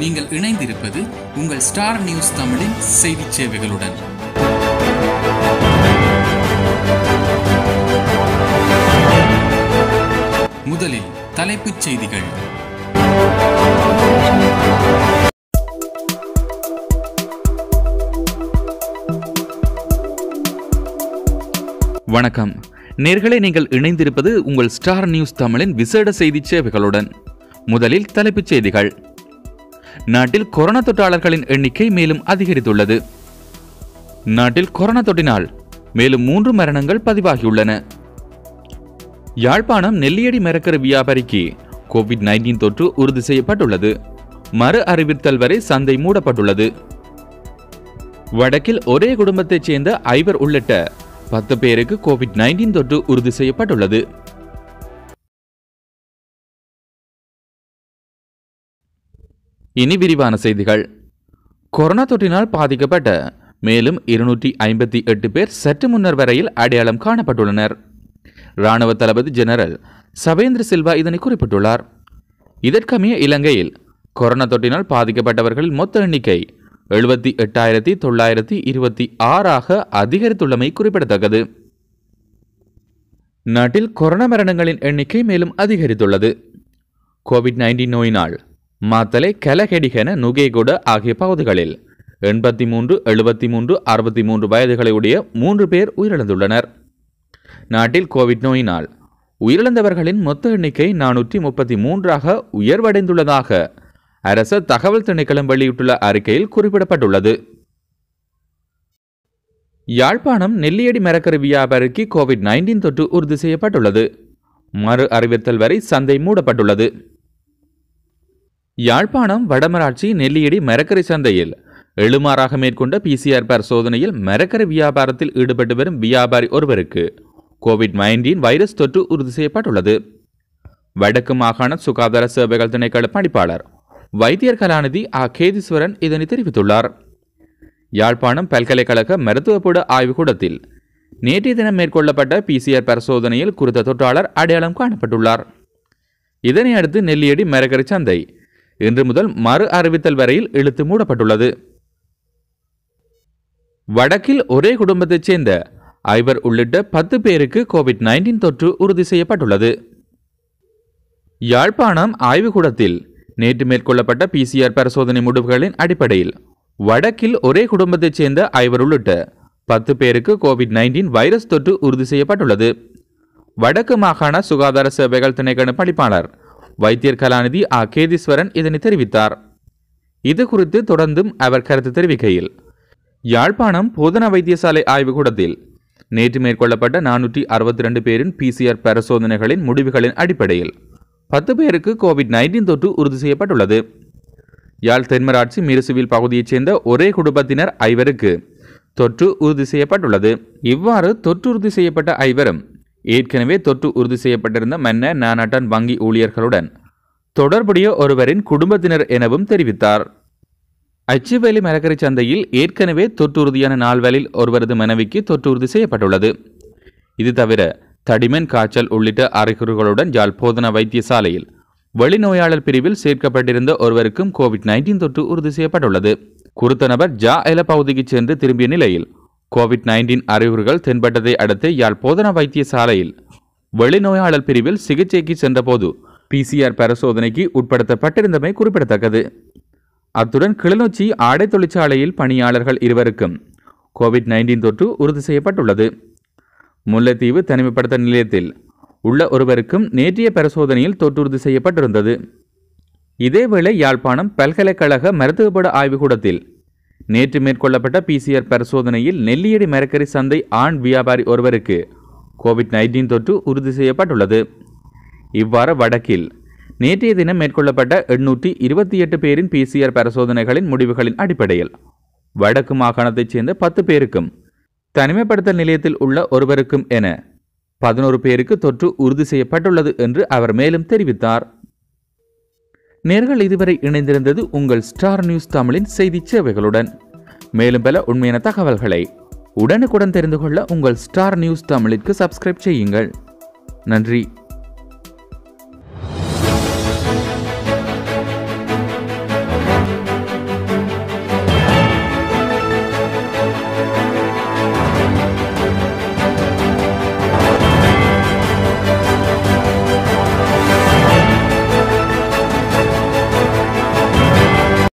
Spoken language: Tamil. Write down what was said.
நீங்கள் இணைந்திருப்பது உங்கள் ஸ்டார் நியூஸ் தமிழின் செய்திச் சேவைகளுடன் முதலில் தலைப்புச் செய்திகள் வணக்கம் நேர்களை நீங்கள் இணைந்திருப்பது உங்கள் ஸ்டார் நியூஸ் தமிழின் விசேட செய்திச் சேவைகளுடன் முதலில் தலைப்புச் செய்திகள் நாட்டில் கொரோனா தொற்றாளர்களின் எண்ணிக்கை மேலும் அதிகரித்துள்ளது நாட்டில் கொரோனா தொற்றினால் மேலும் மூன்று மரணங்கள் பதிவாகியுள்ளன யாழ்ப்பாணம் நெல்லியடி மரக்கரு வியாபாரிக்கு கோவிட் நைன்டீன் தொற்று உறுதி செய்யப்பட்டுள்ளது மறு அறிவித்தல் வரை சந்தை மூடப்பட்டுள்ளது வடக்கில் ஒரே குடும்பத்தைச் சேர்ந்த ஐவர் உள்ளிட்ட பத்து பேருக்கு கோவிட் நைன்டீன் தொற்று உறுதி செய்யப்பட்டுள்ளது இனி விரிவான செய்திகள் கொரோனா தொற்றினால் பாதிக்கப்பட்ட மேலும் இருநூற்றி ஐம்பத்தி எட்டு பேர் சற்று முன்னர் வரையில் அடையாளம் காணப்பட்டுள்ளனர் ராணுவ தளபதி ஜெனரல் சவேந்திர சில்வா இதனை குறிப்பிட்டுள்ளார் இதற்கமைய இலங்கையில் கொரோனா தொற்றினால் பாதிக்கப்பட்டவர்களின் மொத்த எண்ணிக்கை எழுபத்தி எட்டாயிரத்தி தொள்ளாயிரத்தி இருபத்தி ஆறாக அதிகரித்துள்ளமை குறிப்பிடத்தக்கது நாட்டில் கொரோனா மரணங்களின் எண்ணிக்கை மேலும் அதிகரித்துள்ளது கோவிட் நைன்டீன் நோயினால் மாத்தலை கலகெடிகென நுகேகுட ஆகிய பகுதிகளில் எண்பத்தி மூன்று எழுபத்தி மூன்று அறுபத்தி மூன்று வயதுகளை உடைய மூன்று பேர் உயிரிழந்துள்ளனர் நாட்டில் கோவிட் நோயினால் உயிரிழந்தவர்களின் மொத்த எண்ணிக்கை நானூற்றி முப்பத்தி மூன்றாக உயர்வடைந்துள்ளதாக அரச தகவல் திணைக்களம் வெளியிட்டுள்ள அறிக்கையில் குறிப்பிடப்பட்டுள்ளது யாழ்ப்பாணம் நெல்லியடி மரக்கரு வியாபாரிக்கு கோவிட் நைன்டீன் தொற்று உறுதி செய்யப்பட்டுள்ளது மறு அறிவித்தல் வரை சந்தை மூடப்பட்டுள்ளது யாழ்ப்பாணம் வடமராட்சி நெல்லியடி மரக்கரை சந்தையில் எழுமாறாக மேற்கொண்ட பிசிஆர் பரிசோதனையில் மரக்கரை வியாபாரத்தில் ஈடுபட்டு வரும் வியாபாரி ஒருவருக்கு கோவிட் நைன்டீன் வைரஸ் தொற்று உறுதி செய்யப்பட்டுள்ளது வடக்கு மாகாண சுகாதார சேவைகள் திணைக்கள பணிப்பாளர் வைத்தியர் கலாநிதி ஆ கேதீஸ்வரன் இதனை தெரிவித்துள்ளார் யாழ்ப்பாணம் பல்கலைக்கழக மருத்துவப்பூட ஆய்வுக்கூடத்தில் நேற்றைய தினம் மேற்கொள்ளப்பட்ட பிசிஆர் பரிசோதனையில் குறித்த தொற்றாளர் அடையாளம் காணப்பட்டுள்ளார் இதனை அடுத்து நெல்லியடி மரக்கரை சந்தை இன்று முதல் மறு அறிவித்தல் வரையில் இழுத்து மூடப்பட்டுள்ளது வடக்கில் ஒரே குடும்பத்தைச் சேர்ந்த ஐவர் உள்ளிட்ட பத்து பேருக்கு கோவிட் நைன்டீன் தொற்று உறுதி செய்யப்பட்டுள்ளது யாழ்ப்பாணம் ஆய்வுக்கூடத்தில் நேற்று மேற்கொள்ளப்பட்ட பிசிஆர் பரிசோதனை முடிவுகளின் அடிப்படையில் வடக்கில் ஒரே குடும்பத்தைச் சேர்ந்த ஐவர் உள்ளிட்ட பத்து பேருக்கு கோவிட் நைன்டீன் வைரஸ் தொற்று உறுதி செய்யப்பட்டுள்ளது வடக்கு மாகாண சுகாதார சேவைகள் திணைக்கள பணிப்பாளர் வைத்தியர் கலாநிதி ஆ கேதீஸ்வரன் இதனை தெரிவித்தார் இது குறித்து தொடர்ந்தும் அவர் கருத்து தெரிவிக்கையில் யாழ்ப்பாணம் போதனா வைத்தியசாலை ஆய்வுக்கூடத்தில் நேற்று மேற்கொள்ளப்பட்ட நானூற்றி அறுபத்தி ரெண்டு பேரின் பிசிஆர் பரிசோதனைகளின் முடிவுகளின் அடிப்படையில் பத்து பேருக்கு கோவிட் நைன்டீன் தொற்று உறுதி செய்யப்பட்டுள்ளது யாழ் தென்மராட்சி மிருசுவில் பகுதியைச் சேர்ந்த ஒரே குடும்பத்தினர் ஐவருக்கு தொற்று உறுதி செய்யப்பட்டுள்ளது இவ்வாறு தொற்று உறுதி செய்யப்பட்ட ஐவரும் ஏற்கனவே தொற்று உறுதி செய்யப்பட்டிருந்த மன்ன நானாட்டன் வங்கி ஊழியர்களுடன் தொடர்புடைய ஒருவரின் குடும்பத்தினர் எனவும் தெரிவித்தார் அச்சுவேலி மரக்கரை சந்தையில் ஏற்கனவே தொற்று உறுதியான நால்வலில் ஒருவரது மனைவிக்கு தொற்று உறுதி செய்யப்பட்டுள்ளது இது தவிர தடிமன் காய்ச்சல் உள்ளிட்ட அறிகுறிகளுடன் யாழ் போதனா வைத்தியசாலையில் வெளிநோயாளர் பிரிவில் சேர்க்கப்பட்டிருந்த ஒருவருக்கும் கோவிட் நைன்டீன் தொற்று உறுதி செய்யப்பட்டுள்ளது குறித்த நபர் ஜா எல பகுதிக்கு சென்று திரும்பிய நிலையில் கோவிட் நைன்டீன் அறிகுறிகள் தென்பட்டதை அடுத்து யாழ் போதனா வைத்தியசாலையில் வெளிநோயாளர் பிரிவில் சிகிச்சைக்கு சென்றபோது பிசிஆர் பரிசோதனைக்கு உட்படுத்தப்பட்டிருந்தமை குறிப்பிடத்தக்கது அத்துடன் கிளிநொச்சி ஆடை தொழிற்சாலையில் பணியாளர்கள் இருவருக்கும் கோவிட் நைன்டீன் தொற்று உறுதி செய்யப்பட்டுள்ளது முல்லைத்தீவு தனிமைப்படுத்த நிலையத்தில் உள்ள ஒருவருக்கும் நேற்றைய பரிசோதனையில் தொற்றுறுதி செய்யப்பட்டிருந்தது இதேவேளை யாழ்ப்பாணம் பல்கலைக்கழக மருத்துவப்பட ஆய்வுக்கூடத்தில் நேற்று மேற்கொள்ளப்பட்ட பிசிஆர் பரிசோதனையில் நெல்லியடி மரக்கறி சந்தை ஆண் வியாபாரி ஒருவருக்கு கோவிட் நைன்டீன் தொற்று உறுதி செய்யப்பட்டுள்ளது இவ்வாறு வடக்கில் நேற்றைய தினம் மேற்கொள்ளப்பட்ட எண்ணூற்றி இருபத்தி எட்டு பேரின் பிசிஆர் பரிசோதனைகளின் முடிவுகளின் அடிப்படையில் வடக்கு மாகாணத்தைச் சேர்ந்த பத்து பேருக்கும் தனிமைப்படுத்தல் நிலையத்தில் உள்ள ஒருவருக்கும் என பதினோரு பேருக்கு தொற்று உறுதி செய்யப்பட்டுள்ளது என்று அவர் மேலும் தெரிவித்தார் நேர்கள் இதுவரை இணைந்திருந்தது உங்கள் ஸ்டார் நியூஸ் தமிழின் செய்திச் சேவைகளுடன் மேலும் பல உண்மையான தகவல்களை உடனுக்குடன் தெரிந்து கொள்ள உங்கள் ஸ்டார் நியூஸ் தமிழிற்கு சப்ஸ்கிரைப் செய்யுங்கள் நன்றி